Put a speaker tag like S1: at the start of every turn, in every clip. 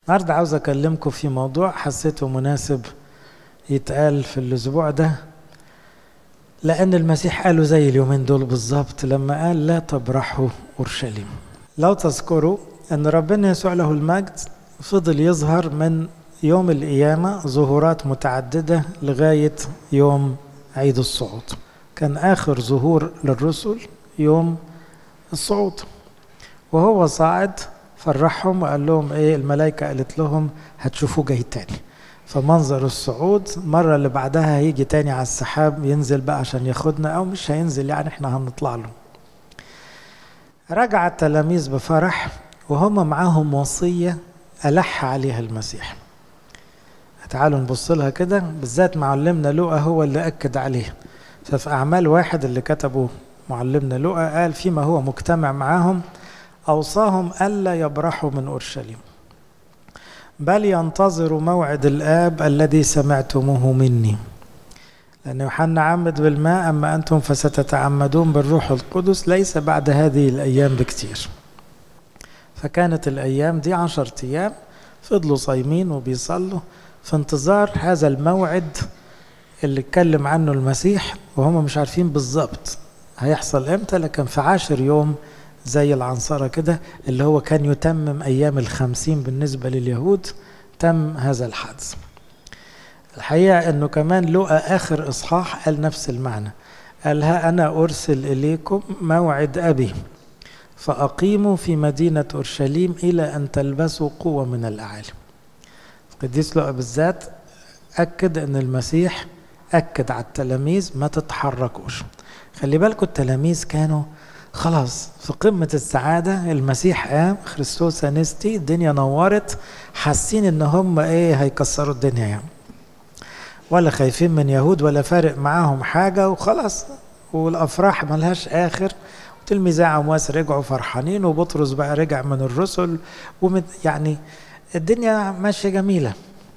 S1: النهارده عاوز اكلمكم في موضوع حسيته مناسب يتقال في الاسبوع ده لان المسيح قاله زي اليومين دول بالظبط لما قال لا تبرحوا اورشليم لو تذكروا ان ربنا يسوع له المجد فضل يظهر من يوم القيامة ظهورات متعددة لغاية يوم عيد الصعود كان آخر ظهور للرسل يوم الصعود وهو صاعد فرحهم وقال لهم ايه الملائكة قالت لهم هتشوفوه جاي تاني فمنظر الصعود مرة اللي بعدها هيجي تاني على السحاب ينزل بقى عشان ياخدنا او مش هينزل يعني احنا هنطلع له رجع التلاميذ بفرح وهم معاهم وصية ألح عليها المسيح تعالوا نبص لها كده بالذات معلمنا لوقا هو اللي أكد عليها ففي أعمال واحد اللي كتبه معلمنا لوقا قال فيما هو مجتمع معاهم أوصاهم ألا يبرحوا من أورشليم بل ينتظروا موعد الآب الذي سمعتموه مني لأن يوحنا عمد بالماء أما أنتم فستتعمدون بالروح القدس ليس بعد هذه الأيام بكتير فكانت الأيام دي عشرة أيام فضلوا صايمين وبيصلوا في انتظار هذا الموعد اللي اتكلم عنه المسيح وهم مش عارفين بالظبط هيحصل امتى لكن في عاشر يوم زي العنصرة كده اللي هو كان يتمم أيام الخمسين بالنسبة لليهود تم هذا الحدث الحقيقة أنه كمان لقى آخر إصحاح قال نفس المعنى قال ها أنا أرسل إليكم موعد أبي فأقيموا في مدينة أورشليم إلى أن تلبسوا قوة من الأعالي القديس لقى بالذات أكد أن المسيح أكد على التلاميذ ما تتحركوش خلي بالكم التلاميذ كانوا خلاص في قمة السعادة المسيح قام خريستوس انستي الدنيا نورت حاسين ان هم ايه هيكسروا الدنيا يعني ولا خايفين من يهود ولا فارق معاهم حاجة وخلاص والأفراح ملهاش آخر تلميذي عمواس رجعوا فرحانين وبطرس بقى رجع من الرسل ومن يعني الدنيا ماشية جميلة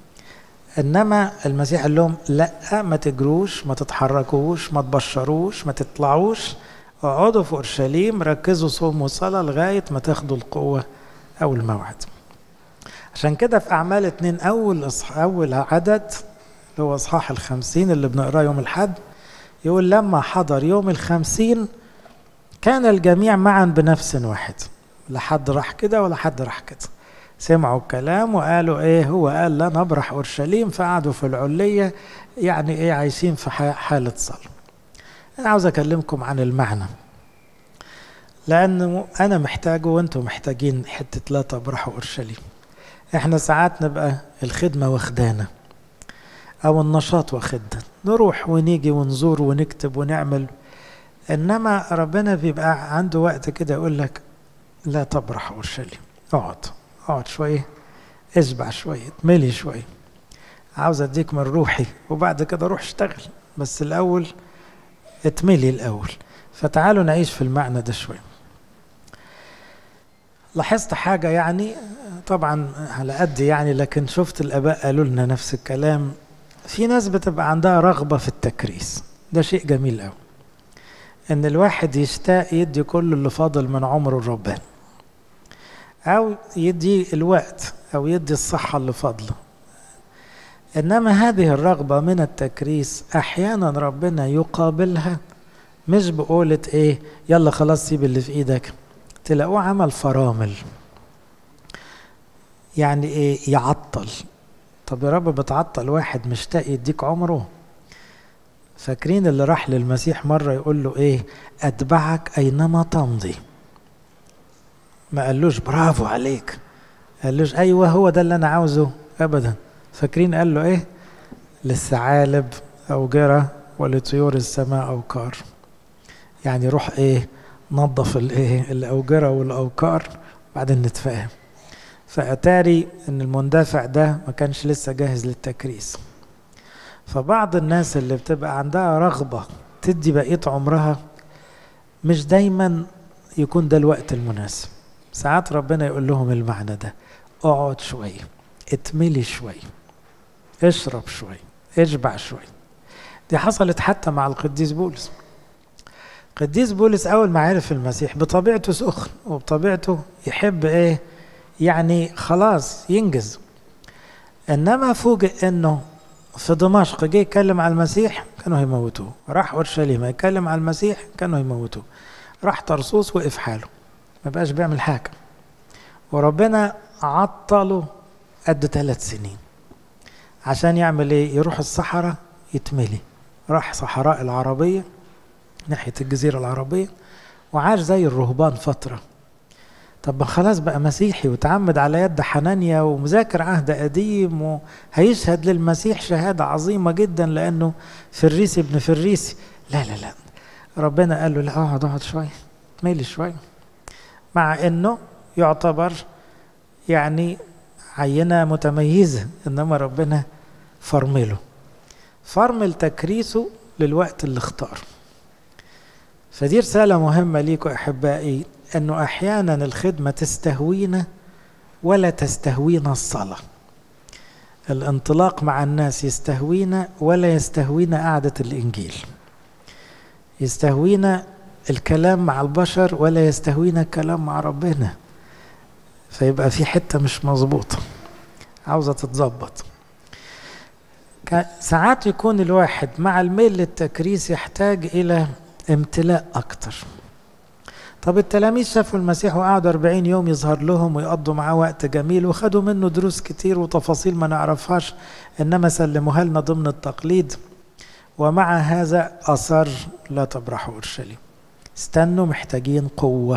S1: انما المسيح قال لهم لا ما تجروش ما تتحركوش ما تبشروش ما تطلعوش اقعدوا في اورشليم ركزوا صوم وصلاه لغايه ما تاخدوا القوه او الموعد عشان كده في اعمال اتنين اول إصح... اول عدد اللي هو اصحاح الخمسين اللي بنقراه يوم الحد يقول لما حضر يوم الخمسين كان الجميع معا بنفس واحد لا حد راح كده ولا حد راح كده سمعوا الكلام وقالوا ايه هو قال لا نبرح اورشليم فقعدوا في العليه يعني ايه عايشين في حاله صلاه انا عاوز اكلمكم عن المعنى لان انا محتاجه وانتم محتاجين حته لا تبرحوا اورشليم احنا ساعات نبقى الخدمه واخدانا او النشاط واخدنا نروح ونيجي ونزور ونكتب ونعمل انما ربنا بيبقى عنده وقت كده يقول لك لا تبرح اورشليم اقعد اقعد شويه اشبع شويه اتملي شويه عاوز اديك من روحي وبعد كده روح اشتغل بس الاول اتملي الاول فتعالوا نعيش في المعنى ده شويه لاحظت حاجه يعني طبعا على قد يعني لكن شفت الاباء قالوا لنا نفس الكلام في ناس بتبقى عندها رغبه في التكريس ده شيء جميل قوي ان الواحد يشتاق يدي كل اللي فاضل من عمره لربنا او يدي الوقت او يدي الصحه اللي فاضله انما هذه الرغبه من التكريس احيانا ربنا يقابلها مش بقولة ايه يلا خلاص سيب اللي في ايدك تلاقوه عمل فرامل يعني ايه يعطل طب يا رب بتعطل واحد مشتاق يديك عمره فاكرين اللي راح للمسيح مرة يقول له ايه اتبعك اينما تمضي ما قالوش برافو عليك قالوش ايوه هو ده اللي انا عاوزه ابدا فاكرين قال له ايه للثعالب اوجرة ولطيور السماء اوكار يعني روح ايه نظف الايه الاوجرة والاوكار بعدين نتفاهم فاتاري ان المندفع ده ما كانش لسه جاهز للتكريس فبعض الناس اللي بتبقى عندها رغبة تدي بقية عمرها مش دايما يكون ده الوقت المناسب ساعات ربنا يقول لهم المعنى ده اقعد شوية اتملي شوية اشرب شوية اشبع شوية دي حصلت حتى مع القديس بولس القديس بولس أول ما عرف المسيح بطبيعته سخن وبطبيعته يحب إيه يعني خلاص ينجز انما فوجئ انه في دمشق جه يتكلم على المسيح كانوا هيموتوه راح اورشليم يتكلم على المسيح كانوا هيموتوه راح طرسوس وقف حاله ما بقاش بيعمل حاجه وربنا عطله قد ثلاث سنين عشان يعمل ايه يروح الصحراء يتملي راح صحراء العربية ناحية الجزيرة العربية وعاش زي الرهبان فترة طب ما خلاص بقى مسيحي وتعمد على يد حنانيا ومذاكر عهد قديم وهيشهد للمسيح شهادة عظيمة جدا لأنه فريسي ابن فريسي لا لا لا ربنا قال له لا اقعد اقعد شوية ميلي شوية مع انه يعتبر يعني عينة متميزة انما ربنا فرمله فرمل تكريسه للوقت اللي اختار فدي رسالة مهمة ليكم أحبائي أنه أحيانا الخدمة تستهوينا ولا تستهوينا الصلاة الانطلاق مع الناس يستهوينا ولا يستهوينا قعدة الإنجيل يستهوينا الكلام مع البشر ولا يستهوينا الكلام مع ربنا فيبقى في حتة مش مظبوطة عاوزة تتظبط ساعات يكون الواحد مع الميل للتكريس يحتاج إلى امتلاء أكتر طب التلاميذ شافوا المسيح وقعدوا 40 يوم يظهر لهم ويقضوا معاه وقت جميل وخدوا منه دروس كتير وتفاصيل ما نعرفهاش إنما سلموها لنا ضمن التقليد ومع هذا أصر لا تبرحوا أورشليم استنوا محتاجين قوة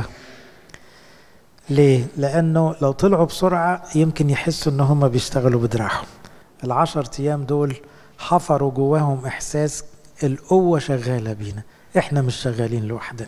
S1: ليه؟ لأنه لو طلعوا بسرعة يمكن يحسوا إن هم بيشتغلوا بدراعهم العشر أيام دول حفروا جواهم إحساس القوة شغالة بينا إحنا مش شغالين لوحدنا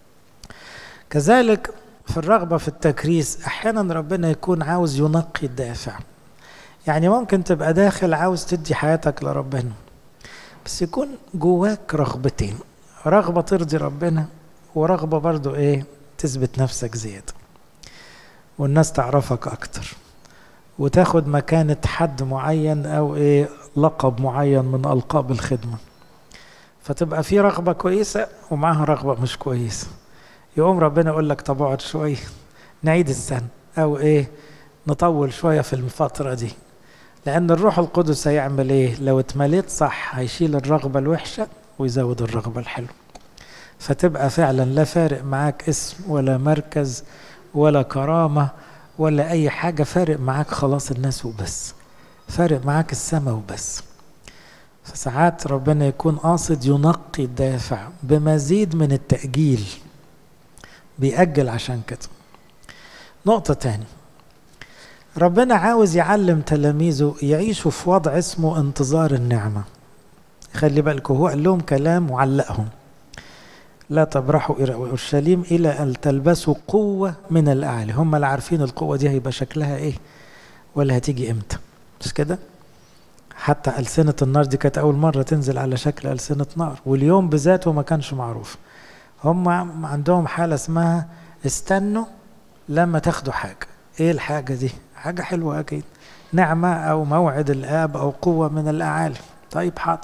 S1: كذلك في الرغبة في التكريس أحيانا ربنا يكون عاوز ينقي الدافع يعني ممكن تبقى داخل عاوز تدي حياتك لربنا بس يكون جواك رغبتين رغبة ترضي ربنا ورغبة برضو ايه تثبت نفسك زيادة والناس تعرفك أكتر وتاخد مكانة حد معين أو إيه لقب معين من ألقاب الخدمة فتبقى في رغبة كويسة ومعها رغبة مش كويسة يقوم ربنا يقول لك طب اقعد شوية نعيد السنة أو إيه نطول شوية في الفترة دي لأن الروح القدس هيعمل إيه لو اتمليت صح هيشيل الرغبة الوحشة ويزود الرغبة الحلوة فتبقى فعلا لا فارق معاك اسم ولا مركز ولا كرامة ولا أي حاجة فارق معاك خلاص الناس وبس فارق معاك السماء وبس فساعات ربنا يكون قاصد ينقي الدافع بمزيد من التأجيل بيأجل عشان كده نقطة تاني ربنا عاوز يعلم تلاميذه يعيشوا في وضع اسمه انتظار النعمة خلي بالكم هو قال لهم كلام وعلقهم لا تبرحوا إلى أورشليم إلى أن تلبسوا قوة من الأعلى هم اللي عارفين القوة دي هيبقى شكلها إيه ولا هتيجي إمتى مش كده حتى ألسنة النار دي كانت أول مرة تنزل على شكل ألسنة نار واليوم بذاته ما كانش معروف هم عندهم حالة اسمها استنوا لما تاخدوا حاجة ايه الحاجة دي حاجة حلوة أكيد نعمة أو موعد الآب أو قوة من الأعالي طيب حاضر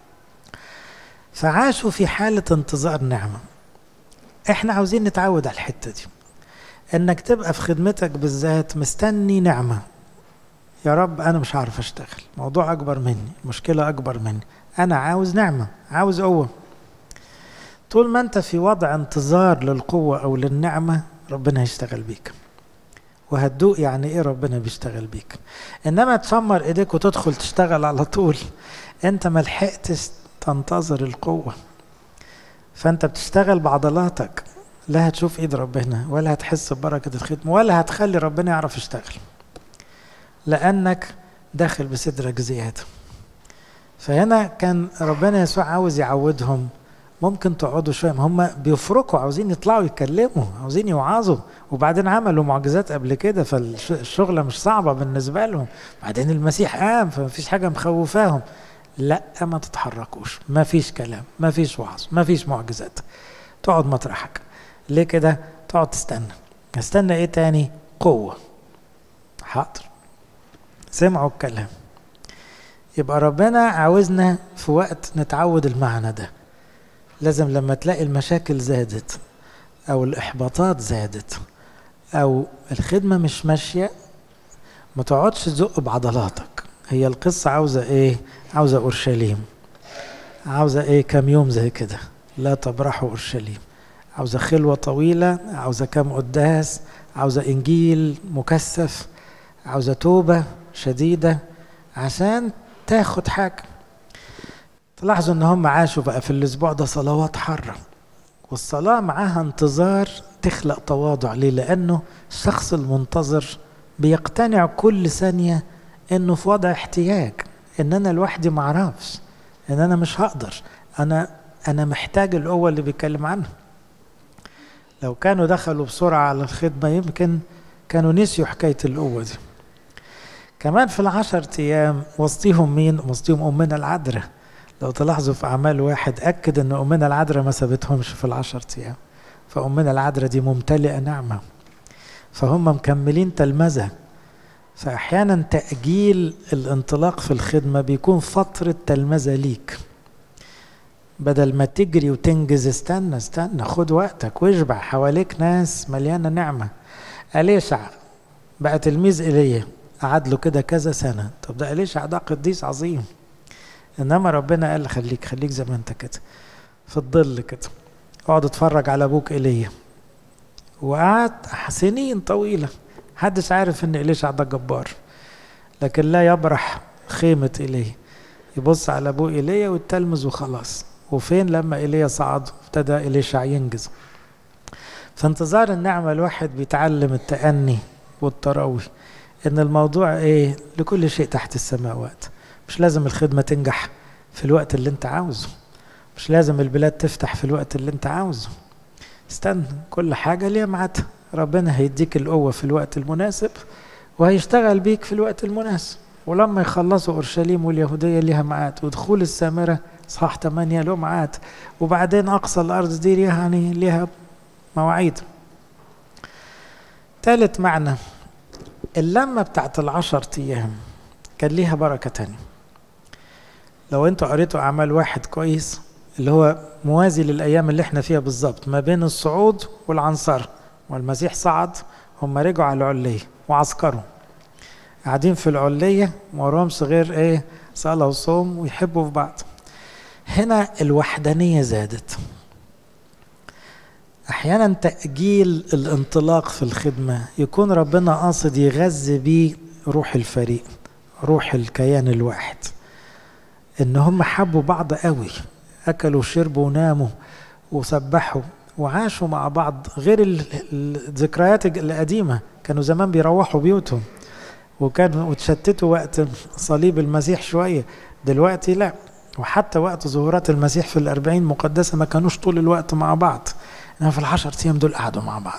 S1: فعاشوا في حالة انتظار نعمة احنا عاوزين نتعود على الحتة دي انك تبقى في خدمتك بالذات مستني نعمة يا رب انا مش عارف اشتغل موضوع اكبر مني مشكلة اكبر مني انا عاوز نعمة عاوز قوة طول ما انت في وضع انتظار للقوة او للنعمة ربنا هيشتغل بيك وهتدوق يعني ايه ربنا بيشتغل بيك انما تشمر ايديك وتدخل تشتغل على طول انت ما لحقتش تنتظر القوة فانت بتشتغل بعضلاتك لا هتشوف ايد ربنا ولا هتحس ببركة الخدمة ولا هتخلي ربنا يعرف يشتغل لانك داخل بصدرك زيادة فهنا كان ربنا يسوع عاوز يعودهم ممكن تقعدوا شويه ما هم بيفركوا عاوزين يطلعوا يتكلموا عاوزين يوعظوا وبعدين عملوا معجزات قبل كده فالشغله مش صعبه بالنسبه لهم بعدين المسيح قام فمفيش حاجه مخوفاهم لا ما تتحركوش ما فيش كلام ما فيش وعظ ما فيش معجزات تقعد مطرحك ليه كده تقعد تستنى استنى ايه تاني قوه حاضر سمعوا الكلام يبقى ربنا عاوزنا في وقت نتعود المعنى ده لازم لما تلاقي المشاكل زادت او الاحباطات زادت او الخدمة مش ماشية ما تقعدش تزق بعضلاتك هي القصة عاوزة ايه عاوزة اورشليم عاوزة ايه كام يوم زي كده لا تبرحوا اورشليم عاوزة خلوة طويلة عاوزة كام قداس عاوزة انجيل مكثف عاوزة توبة شديدة عشان تاخد حاجة تلاحظوا ان هم عاشوا بقى في الاسبوع ده صلوات حرة والصلاة معاها انتظار تخلق تواضع ليه لانه الشخص المنتظر بيقتنع كل ثانية انه في وضع احتياج ان انا لوحدي معرفش ان انا مش هقدر انا انا محتاج القوة اللي بيتكلم عنها لو كانوا دخلوا بسرعة على الخدمة يمكن كانوا نسيوا حكاية القوة دي كمان في العشر أيام وسطيهم مين؟ وسطيهم أمنا العذراء لو تلاحظوا في أعمال واحد أكد أن أمنا العذراء ما سابتهمش في العشر أيام فأمنا العذراء دي ممتلئة نعمة فهم مكملين تلمذة فأحيانا تأجيل الانطلاق في الخدمة بيكون فترة تلمذة ليك بدل ما تجري وتنجز استنى استنى خد وقتك واشبع حواليك ناس مليانة نعمة أليشع بقى تلميذ إيليا قعد له كده كذا سنة طب ده أليشع ده قديس عظيم إنما ربنا قال خليك خليك زي ما أنت كده في الظل كده اقعد اتفرج على أبوك إيليا وقعد سنين طويلة محدش عارف إن إليشع ده جبار لكن لا يبرح خيمة إيليا يبص على أبوه إيليا ويتلمذ وخلاص وفين لما ايليا صعد ابتدى إليشع ينجز في انتظار النعمة الواحد بيتعلم التأني والتروي ان الموضوع ايه لكل شيء تحت السماء وقت مش لازم الخدمة تنجح في الوقت اللي انت عاوزه مش لازم البلاد تفتح في الوقت اللي انت عاوزه استنى كل حاجة ليها ميعادها ربنا هيديك القوة في الوقت المناسب وهيشتغل بيك في الوقت المناسب ولما يخلصوا اورشليم واليهوديه ليها ميعاد ودخول السامره صح 8 له ميعاد وبعدين اقصى الارض دي يعني ليها مواعيد ثالث معنى اللمه بتاعت العشر ايام كان ليها بركه تانية لو انتوا قريتوا اعمال واحد كويس اللي هو موازي للايام اللي احنا فيها بالظبط ما بين الصعود والعنصر والمسيح صعد هم رجعوا على العليه وعسكروا قاعدين في العلية وراهمش غير ايه صلاة وصوم ويحبوا في بعض هنا الوحدانية زادت احيانا تأجيل الانطلاق في الخدمة يكون ربنا قاصد يغذي بيه روح الفريق روح الكيان الواحد ان هم حبوا بعض قوي اكلوا وشربوا وناموا وسبحوا وعاشوا مع بعض غير الذكريات القديمة كانوا زمان بيروحوا بيوتهم وكانوا وتشتتوا وقت صليب المسيح شوية دلوقتي لا وحتى وقت ظهورات المسيح في الأربعين مقدسة ما كانوش طول الوقت مع بعض إنما في العشر أيام دول قعدوا مع بعض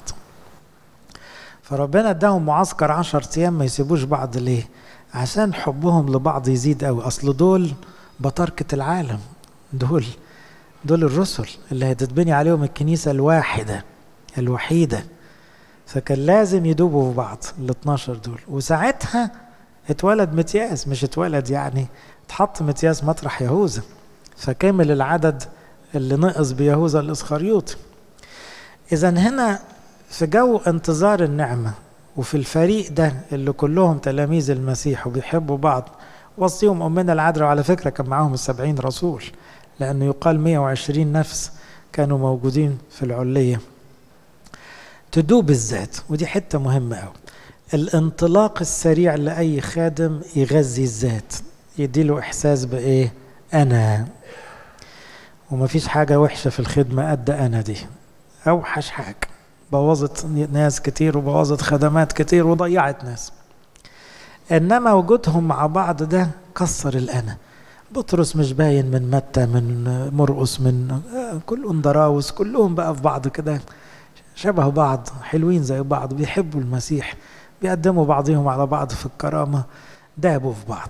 S1: فربنا اداهم معسكر عشر أيام ما يسيبوش بعض ليه عشان حبهم لبعض يزيد قوي أصل دول بطركة العالم دول دول الرسل اللي هتتبني عليهم الكنيسة الواحدة الوحيدة فكان لازم يدوبوا في بعض ال 12 دول وساعتها اتولد متياس مش اتولد يعني اتحط متياس مطرح يهوذا فكمل العدد اللي نقص بيهوذا الاسخريوطي اذا هنا في جو انتظار النعمه وفي الفريق ده اللي كلهم تلاميذ المسيح وبيحبوا بعض وصيهم امنا العذراء وعلى فكره كان معاهم السبعين رسول لانه يقال 120 نفس كانوا موجودين في العليه تدوب الذات ودي حتة مهمة أوي الانطلاق السريع لأي خادم يغذي الذات يديله إحساس بإيه أنا ومفيش حاجة وحشة في الخدمة قد أنا دي أوحش حاجة بوظت ناس كتير وبوظت خدمات كتير وضيعت ناس إنما وجودهم مع بعض ده كسر الأنا بطرس مش باين من متى من مرقس من كلهم دراوس كلهم بقى في بعض كده شبه بعض حلوين زي بعض بيحبوا المسيح بيقدموا بعضهم على بعض في الكرامة دابوا في بعض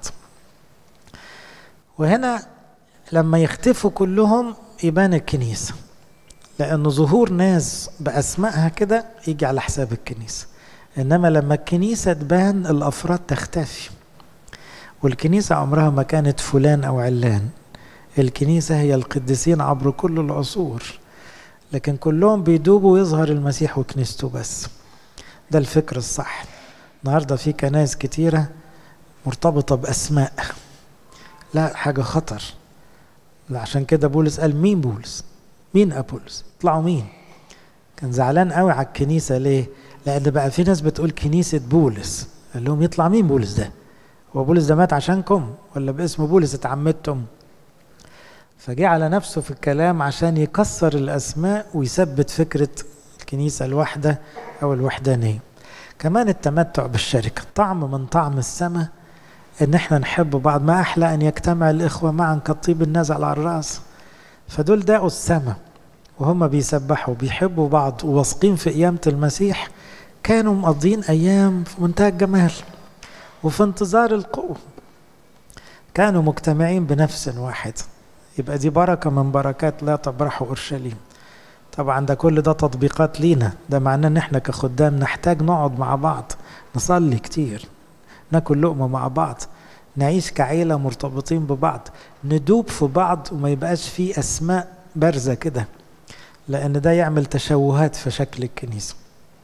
S1: وهنا لما يختفوا كلهم يبان الكنيسة لأن ظهور ناس بأسمائها كده يجي على حساب الكنيسة إنما لما الكنيسة تبان الأفراد تختفي والكنيسة عمرها ما كانت فلان أو علان الكنيسة هي القديسين عبر كل العصور لكن كلهم بيدوبوا ويظهر المسيح وكنيسته بس ده الفكر الصح النهاردة في كنايس كتيرة مرتبطة بأسماء لا حاجة خطر عشان كده بولس قال مين بولس مين أبولس طلعوا مين كان زعلان قوي على الكنيسة ليه لأن بقى في ناس بتقول كنيسة بولس قال لهم يطلع مين بولس ده هو بولس ده مات عشانكم ولا باسم بولس اتعمدتم فجه على نفسه في الكلام عشان يكسر الأسماء ويثبت فكرة الكنيسة الواحدة أو الوحدانية كمان التمتع بالشركة طعم من طعم السماء ان احنا نحب بعض ما احلى ان يجتمع الاخوة معا كالطيب النازل على الرأس فدول داقوا السماء وهم بيسبحوا بيحبوا بعض وواثقين في قيامة المسيح كانوا مقضين ايام في منتهى الجمال وفي انتظار القوة كانوا مجتمعين بنفس واحد يبقى دي بركة من بركات لا تبرحوا أورشليم طبعا ده كل ده تطبيقات لينا ده معناه ان احنا كخدام نحتاج نقعد مع بعض نصلي كتير ناكل لقمة مع بعض نعيش كعيلة مرتبطين ببعض ندوب في بعض وما يبقاش فيه أسماء بارزة كده لأن ده يعمل تشوهات في شكل الكنيسة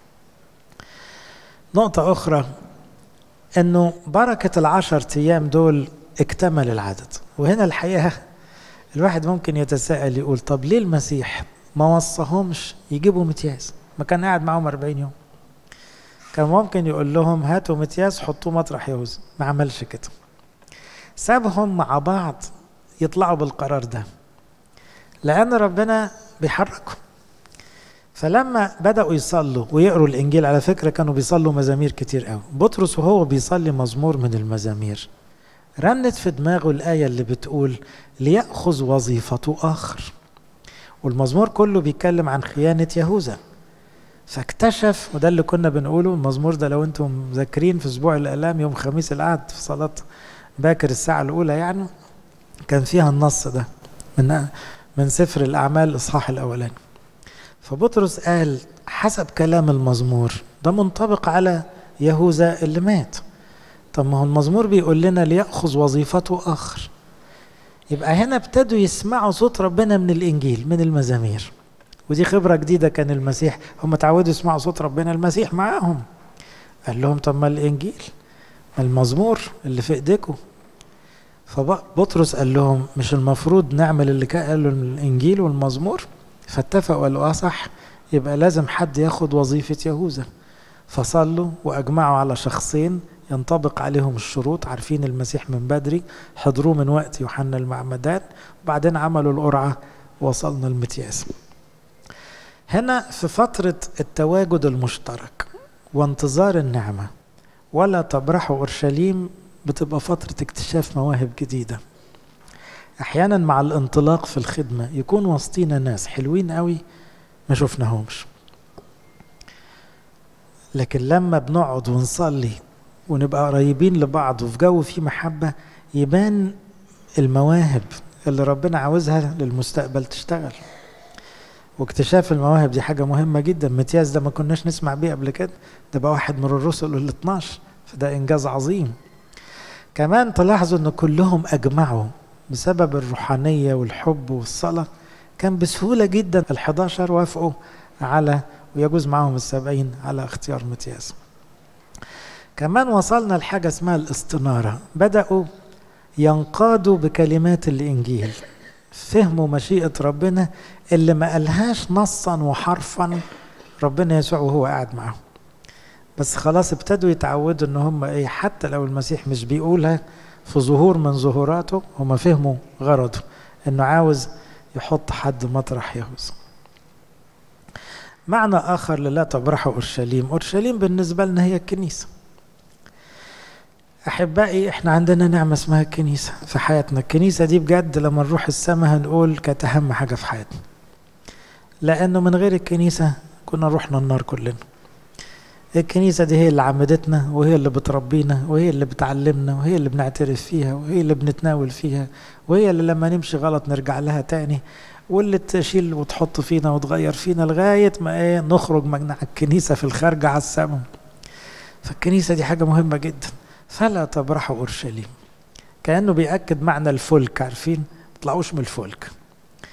S1: نقطة أخرى أنه بركة العشر أيام دول اكتمل العدد وهنا الحقيقة الواحد ممكن يتساءل يقول طب ليه المسيح ما وصاهمش يجيبوا متياس ما كان قاعد معاهم 40 يوم كان ممكن يقول لهم هاتوا متياس حطوه مطرح يهوذا ما عملش كده سابهم مع بعض يطلعوا بالقرار ده لأن ربنا بيحركهم فلما بدأوا يصلوا ويقروا الإنجيل على فكرة كانوا بيصلوا مزامير كتير قوي بطرس وهو بيصلي مزمور من المزامير رنت في دماغه الآية اللي بتقول ليأخذ وظيفته آخر والمزمور كله بيتكلم عن خيانة يهوذا فاكتشف وده اللي كنا بنقوله المزمور ده لو انتم مذاكرين في اسبوع الالام يوم خميس القعد في صلاه باكر الساعه الاولى يعني كان فيها النص ده من من سفر الاعمال الاصحاح الاولاني فبطرس قال حسب كلام المزمور ده منطبق على يهوذا اللي مات طب ما هو المزمور بيقول لنا ليأخذ وظيفته آخر يبقى هنا ابتدوا يسمعوا صوت ربنا من الإنجيل من المزامير ودي خبرة جديدة كان المسيح هم اتعودوا يسمعوا صوت ربنا المسيح معاهم قال لهم طب ما الإنجيل ما المزمور اللي في إيديكم فبطرس قال لهم مش المفروض نعمل اللي قاله الإنجيل والمزمور فاتفقوا قالوا اه صح يبقى لازم حد ياخد وظيفة يهوذا فصلوا وأجمعوا على شخصين ينطبق عليهم الشروط عارفين المسيح من بدري حضروه من وقت يوحنا المعمدان وبعدين عملوا القرعة وصلنا المتياس هنا في فترة التواجد المشترك وانتظار النعمة ولا تبرحوا أورشليم بتبقى فترة اكتشاف مواهب جديدة أحيانا مع الانطلاق في الخدمة يكون وسطينا ناس حلوين قوي ما شفناهمش لكن لما بنقعد ونصلي ونبقى قريبين لبعض وفي جو فيه محبة يبان المواهب اللي ربنا عاوزها للمستقبل تشتغل واكتشاف المواهب دي حاجة مهمة جدا متياس ده ما كناش نسمع بيه قبل كده ده بقى واحد من الرسل ال 12 فده إنجاز عظيم كمان تلاحظوا إن كلهم أجمعوا بسبب الروحانية والحب والصلاة كان بسهولة جدا ال 11 وافقوا على ويجوز معاهم السبعين على اختيار متياس كمان وصلنا لحاجة اسمها الاستنارة بدأوا ينقادوا بكلمات الإنجيل فهموا مشيئة ربنا اللي ما قالهاش نصا وحرفا ربنا يسوع وهو قاعد معاهم بس خلاص ابتدوا يتعودوا ان هم ايه حتى لو المسيح مش بيقولها في ظهور من ظهوراته هم فهموا غرضه انه عاوز يحط حد مطرح يهوذا معنى اخر للا تبرحوا اورشليم اورشليم بالنسبه لنا هي الكنيسه احبائي احنا عندنا نعمه اسمها الكنيسه في حياتنا الكنيسه دي بجد لما نروح السماء هنقول كانت اهم حاجه في حياتنا لانه من غير الكنيسه كنا رحنا النار كلنا الكنيسة دي هي اللي عمدتنا وهي اللي بتربينا وهي اللي بتعلمنا وهي اللي بنعترف فيها وهي اللي بنتناول فيها وهي اللي لما نمشي غلط نرجع لها تاني واللي تشيل وتحط فينا وتغير فينا لغاية ما ايه نخرج من الكنيسة في الخارجة على السماء فالكنيسة دي حاجة مهمة جدا فلا تبرحوا أورشليم كأنه بيأكد معنى الفلك عارفين ما تطلعوش من الفلك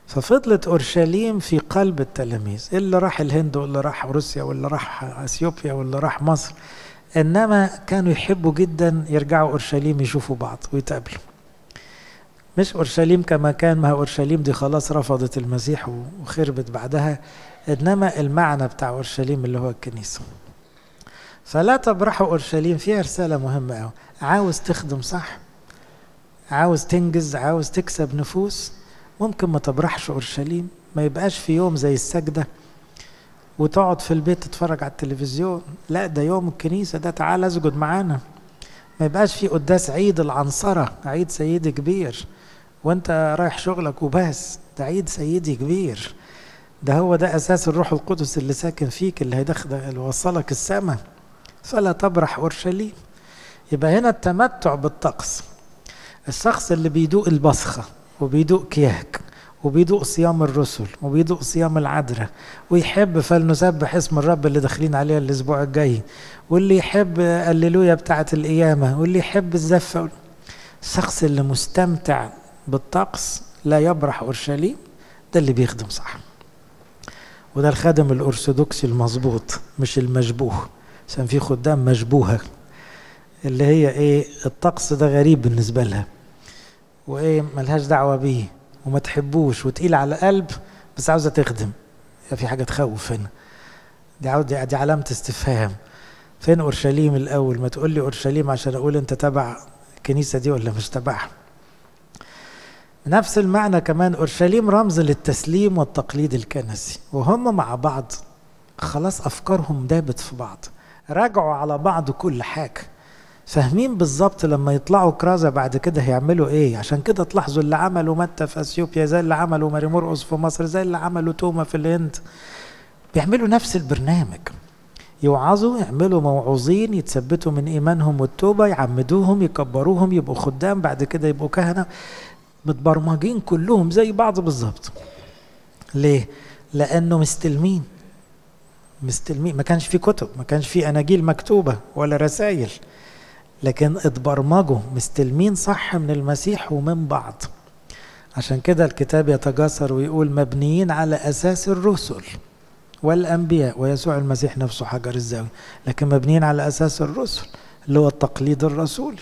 S1: ففضلت أورشليم في قلب التلاميذ اللي راح الهند واللي راح روسيا واللي راح أثيوبيا واللي راح مصر إنما كانوا يحبوا جدا يرجعوا أورشليم يشوفوا بعض ويتقابلوا مش أورشليم كما كان ما أورشليم دي خلاص رفضت المسيح وخربت بعدها إنما المعنى بتاع أورشليم اللي هو الكنيسة فلا تبرحوا أورشليم فيها رسالة مهمة أوي عاوز تخدم صح عاوز تنجز عاوز تكسب نفوس ممكن ما تبرحش أورشليم ما يبقاش في يوم زي السجدة وتقعد في البيت تتفرج على التلفزيون لا ده يوم الكنيسة ده تعال اسجد معانا ما يبقاش في قداس عيد العنصرة عيد سيدي كبير وانت رايح شغلك وبس ده عيد سيدي كبير ده هو ده أساس الروح القدس اللي ساكن فيك اللي هيدخل اللي وصلك السماء فلا تبرح أورشليم يبقى هنا التمتع بالطقس الشخص اللي بيدوق البصخة وبيدوق كياك وبيدوق صيام الرسل وبيدوق صيام العذراء ويحب فلنسبح اسم الرب اللي داخلين عليه الاسبوع الجاي واللي يحب الليلويا بتاعه القيامه واللي يحب الزفه الشخص اللي مستمتع بالطقس لا يبرح اورشليم ده اللي بيخدم صح وده الخادم الارثوذكسي المظبوط مش المشبوه عشان في خدام مشبوهه اللي هي ايه الطقس ده غريب بالنسبه لها وايه ملهاش دعوه بيه وما تحبوش وتقيل على القلب بس عاوزه تخدم في حاجه تخوف هنا دي عاوز دي علامه استفهام فين اورشليم الاول ما تقول لي اورشليم عشان اقول انت تبع الكنيسه دي ولا مش تبعها نفس المعنى كمان اورشليم رمز للتسليم والتقليد الكنسي وهم مع بعض خلاص افكارهم دابت في بعض راجعوا على بعض كل حاجه فاهمين بالظبط لما يطلعوا كرازة بعد كده هيعملوا ايه عشان كده تلاحظوا اللي عملوا متى في اثيوبيا زي اللي عملوا ماري مرقص في مصر زي اللي عملوا توما في الهند بيعملوا نفس البرنامج يوعظوا يعملوا موعوظين يتثبتوا من ايمانهم والتوبه يعمدوهم يكبروهم يبقوا خدام بعد كده يبقوا كهنه متبرمجين كلهم زي بعض بالظبط ليه لانه مستلمين مستلمين ما كانش في كتب ما كانش في اناجيل مكتوبه ولا رسائل لكن اتبرمجوا مستلمين صح من المسيح ومن بعض عشان كده الكتاب يتجسر ويقول مبنيين على اساس الرسل والانبياء ويسوع المسيح نفسه حجر الزاويه لكن مبنيين على اساس الرسل اللي هو التقليد الرسولي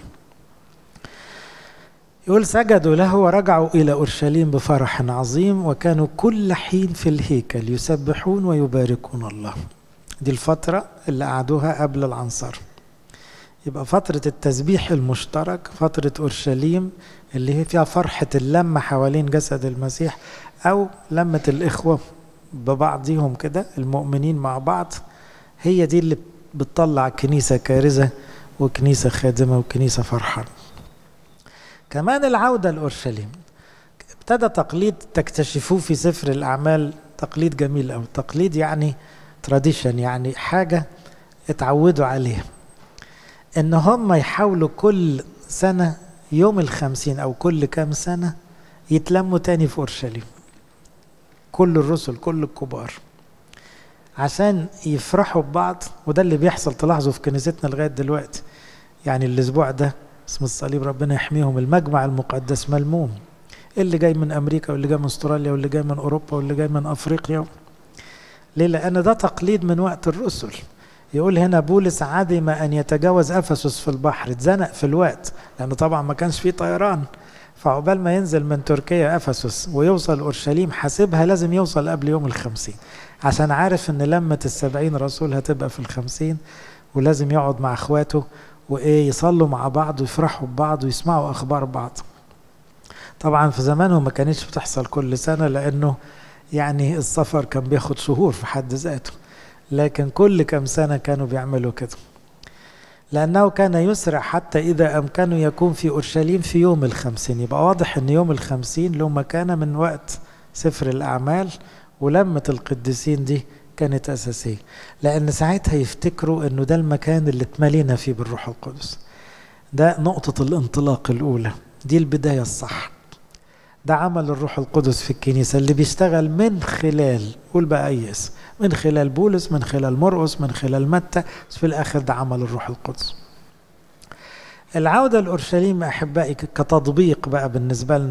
S1: يقول سجدوا له ورجعوا الى اورشليم بفرح عظيم وكانوا كل حين في الهيكل يسبحون ويباركون الله دي الفتره اللي قعدوها قبل العنصر يبقى فترة التسبيح المشترك فترة أورشليم اللي هي فيها فرحة اللمة حوالين جسد المسيح أو لمة الإخوة ببعضهم كده المؤمنين مع بعض هي دي اللي بتطلع كنيسة كارزة وكنيسة خادمة وكنيسة فرحانة كمان العودة لأورشليم ابتدى تقليد تكتشفوه في سفر الأعمال تقليد جميل أو تقليد يعني تراديشن يعني حاجة اتعودوا عليها ان هم يحاولوا كل سنة يوم الخمسين او كل كام سنة يتلموا تاني في اورشليم كل الرسل كل الكبار عشان يفرحوا ببعض وده اللي بيحصل تلاحظوا في كنيستنا لغاية دلوقتي يعني الاسبوع ده اسم الصليب ربنا يحميهم المجمع المقدس ملموم اللي جاي من امريكا واللي جاي من استراليا واللي جاي من اوروبا واللي جاي من افريقيا ليه لان ده تقليد من وقت الرسل يقول هنا بولس عدم ان يتجاوز افسس في البحر اتزنق في الوقت لانه طبعا ما كانش فيه طيران فعقبال ما ينزل من تركيا افسس ويوصل اورشليم حاسبها لازم يوصل قبل يوم الخمسين عشان عارف ان لمة السبعين رسول هتبقى في الخمسين ولازم يقعد مع اخواته وايه يصلوا مع بعض ويفرحوا ببعض ويسمعوا اخبار بعض طبعا في زمانهم ما كانتش بتحصل كل سنة لانه يعني السفر كان بياخد شهور في حد ذاته لكن كل كم سنة كانوا بيعملوا كده لأنه كان يسرع حتى إذا أمكنه يكون في أورشليم في يوم الخمسين يبقى واضح أن يوم الخمسين له مكانة من وقت سفر الأعمال ولمة القديسين دي كانت أساسية لأن ساعتها يفتكروا أنه ده المكان اللي اتملينا فيه بالروح القدس ده نقطة الانطلاق الأولى دي البداية الصح ده عمل الروح القدس في الكنيسة اللي بيشتغل من خلال قول بقى أي اسم من خلال بولس من خلال مرقس من خلال متى بس في الآخر ده عمل الروح القدس العودة لأورشليم أحبائي كتطبيق بقى بالنسبة لنا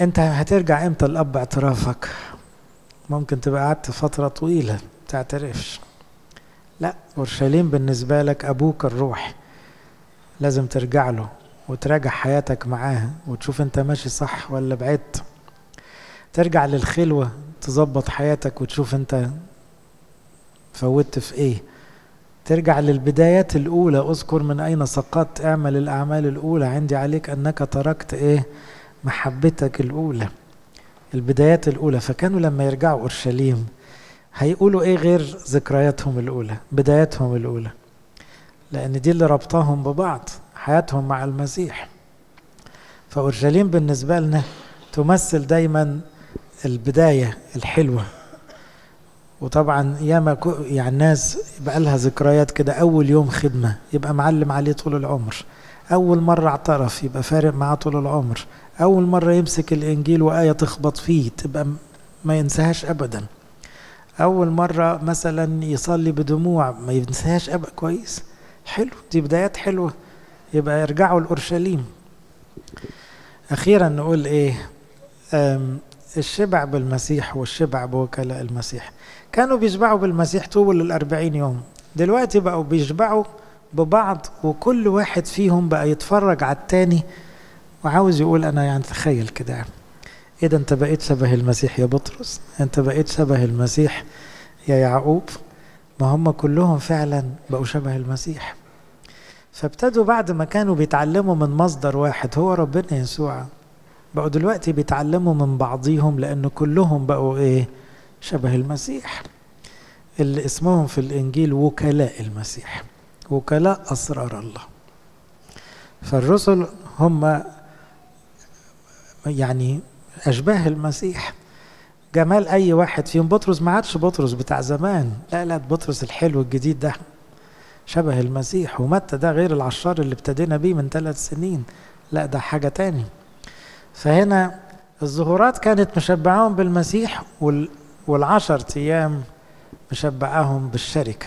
S1: انت هترجع امتى الاب اعترافك ممكن تبقى قعدت فترة طويلة تعترفش لا اورشليم بالنسبة لك ابوك الروحي لازم ترجع له وتراجع حياتك معاه وتشوف انت ماشي صح ولا بعدت ترجع للخلوة تظبط حياتك وتشوف انت فوتت في ايه ترجع للبدايات الأولى اذكر من أين سقطت اعمل الأعمال الأولى عندي عليك أنك تركت إيه محبتك الأولى البدايات الأولى فكانوا لما يرجعوا أورشليم هيقولوا إيه غير ذكرياتهم الأولى بداياتهم الأولى لأن دي اللي ربطهم ببعض حياتهم مع المسيح فأورشليم بالنسبة لنا تمثل دايما البداية الحلوة وطبعا ياما يعني الناس يبقى لها ذكريات كده أول يوم خدمة يبقى معلم عليه طول العمر أول مرة اعترف يبقى فارق معاه طول العمر أول مرة يمسك الإنجيل وآية تخبط فيه تبقى ما ينساهاش أبدا أول مرة مثلا يصلي بدموع ما ينساهاش أبدا كويس حلو دي بدايات حلوة يبقى يرجعوا لأورشليم أخيرا نقول إيه الشبع بالمسيح والشبع بوكلاء المسيح كانوا بيشبعوا بالمسيح طول الأربعين يوم دلوقتي بقوا بيشبعوا ببعض وكل واحد فيهم بقى يتفرج على التاني وعاوز يقول أنا يعني تخيل كده إيه ده أنت بقيت شبه المسيح يا بطرس أنت بقيت شبه المسيح يا يعقوب ما هم كلهم فعلا بقوا شبه المسيح فابتدوا بعد ما كانوا بيتعلموا من مصدر واحد هو ربنا يسوع بقوا دلوقتي بيتعلموا من بعضيهم لأن كلهم بقوا إيه شبه المسيح اللي اسمهم في الإنجيل وكلاء المسيح وكلاء أسرار الله فالرسل هم يعني أشباه المسيح جمال أي واحد فيهم بطرس ما عادش بطرس بتاع زمان لا لا بطرس الحلو الجديد ده شبه المسيح ومتى ده غير العشار اللي ابتدينا بيه من ثلاث سنين لا ده حاجة تاني فهنا الظهورات كانت مشبعاهم بالمسيح وال والعشر أيام مشبعاهم بالشركة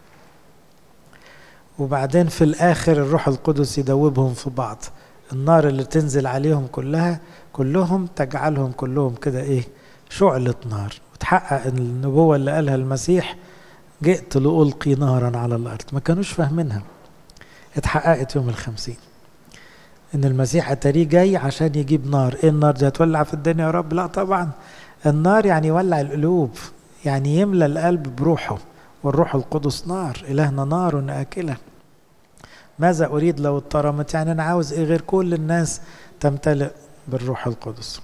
S1: وبعدين في الآخر الروح القدس يدوبهم في بعض النار اللي تنزل عليهم كلها كلهم تجعلهم كلهم كده إيه شعلة نار وتحقق النبوة اللي قالها المسيح جئت لألقي نارا على الأرض ما كانوش فاهمينها اتحققت يوم الخمسين ان المسيح اتاريه جاي عشان يجيب نار ايه النار دي هتولع في الدنيا يا رب لا طبعا النار يعني يولع القلوب يعني يملى القلب بروحه والروح القدس نار إلهنا نار آكلة ماذا أريد لو اضطرمت يعني أنا عاوز إيه غير كل الناس تمتلئ بالروح القدس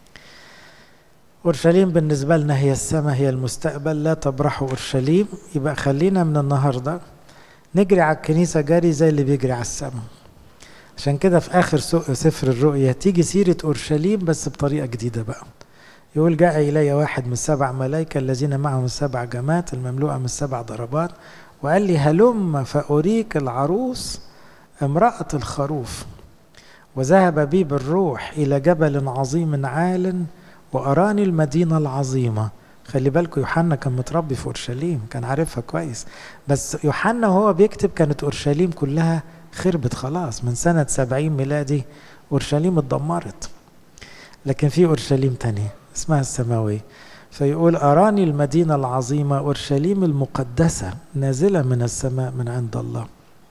S1: أورشليم بالنسبة لنا هي السماء هي المستقبل لا تبرحوا أورشليم يبقى خلينا من النهاردة نجري على الكنيسة جري زي اللي بيجري على السماء عشان كده في آخر سفر الرؤيا تيجي سيرة أورشليم بس بطريقة جديدة بقى يقول جاء إلي واحد من السبع ملائكة الذين معهم السبع جمات المملوءة من السبع ضربات وقال لي هلم فأريك العروس امرأة الخروف وذهب بي بالروح إلى جبل عظيم عال وأراني المدينة العظيمة خلي بالكم يوحنا كان متربي في أورشليم كان عارفها كويس بس يوحنا وهو بيكتب كانت أورشليم كلها خربت خلاص من سنة سبعين ميلادي أورشليم اتدمرت لكن في أورشليم تانية اسمها السماوية فيقول أراني المدينة العظيمة أورشليم المقدسة نازلة من السماء من عند الله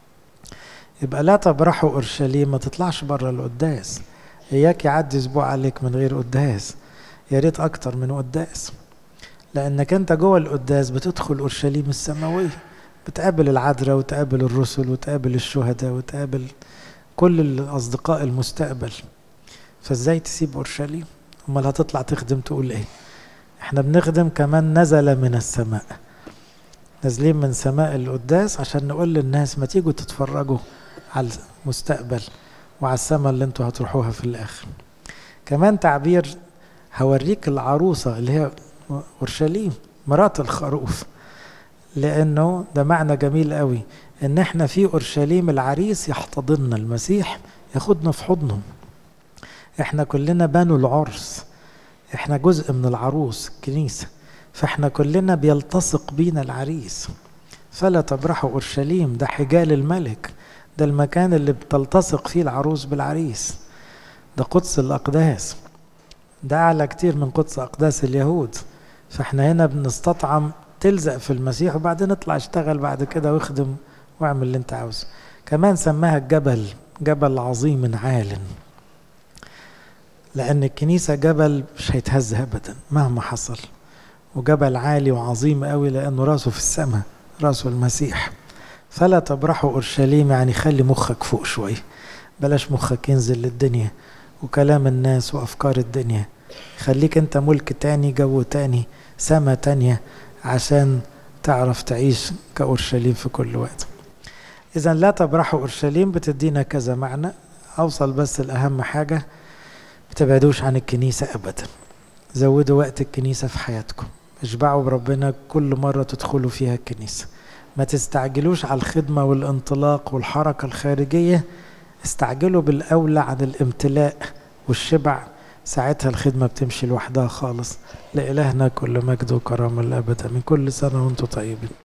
S1: يبقى لا تبرحوا أورشليم ما تطلعش بره القداس إياك يعدي أسبوع عليك من غير قداس يا ريت أكتر من قداس لأنك أنت جوه القداس بتدخل أورشليم السماوية بتقابل العذراء وتقابل الرسل وتقابل الشهداء وتقابل كل الأصدقاء المستقبل فازاي تسيب أورشليم امال هتطلع تخدم تقول ايه احنا بنخدم كمان نزل من السماء نازلين من سماء القداس عشان نقول للناس ما تيجوا تتفرجوا على المستقبل وعلى السماء اللي انتوا هتروحوها في الاخر كمان تعبير هوريك العروسة اللي هي أورشليم مرات الخروف لأنه ده معنى جميل قوي إن إحنا في أورشليم العريس يحتضننا المسيح ياخدنا في حضنه احنا كلنا بنو العرس احنا جزء من العروس الكنيسة فاحنا كلنا بيلتصق بينا العريس فلا تبرحوا أورشليم ده حجال الملك ده المكان اللي بتلتصق فيه العروس بالعريس ده قدس الأقداس ده أعلى كتير من قدس أقداس اليهود فاحنا هنا بنستطعم تلزق في المسيح وبعدين اطلع اشتغل بعد كده واخدم واعمل اللي انت عاوزه كمان سماها الجبل جبل عظيم عال لأن الكنيسة جبل مش هيتهز أبدا مهما حصل وجبل عالي وعظيم قوي لأنه راسه في السماء راسه المسيح فلا تبرحوا أورشليم يعني خلي مخك فوق شوية بلاش مخك ينزل للدنيا وكلام الناس وأفكار الدنيا خليك أنت ملك تاني جو تاني سما تانية عشان تعرف تعيش كأورشليم في كل وقت إذا لا تبرحوا أورشليم بتدينا كذا معنى أوصل بس الأهم حاجة بتبعدوش عن الكنيسة أبدا زودوا وقت الكنيسة في حياتكم اشبعوا بربنا كل مرة تدخلوا فيها الكنيسة ما تستعجلوش على الخدمة والانطلاق والحركة الخارجية استعجلوا بالأولى عن الامتلاء والشبع ساعتها الخدمة بتمشي لوحدها خالص لإلهنا كل مجد وكرامة الأبد من كل سنة وانتم طيبين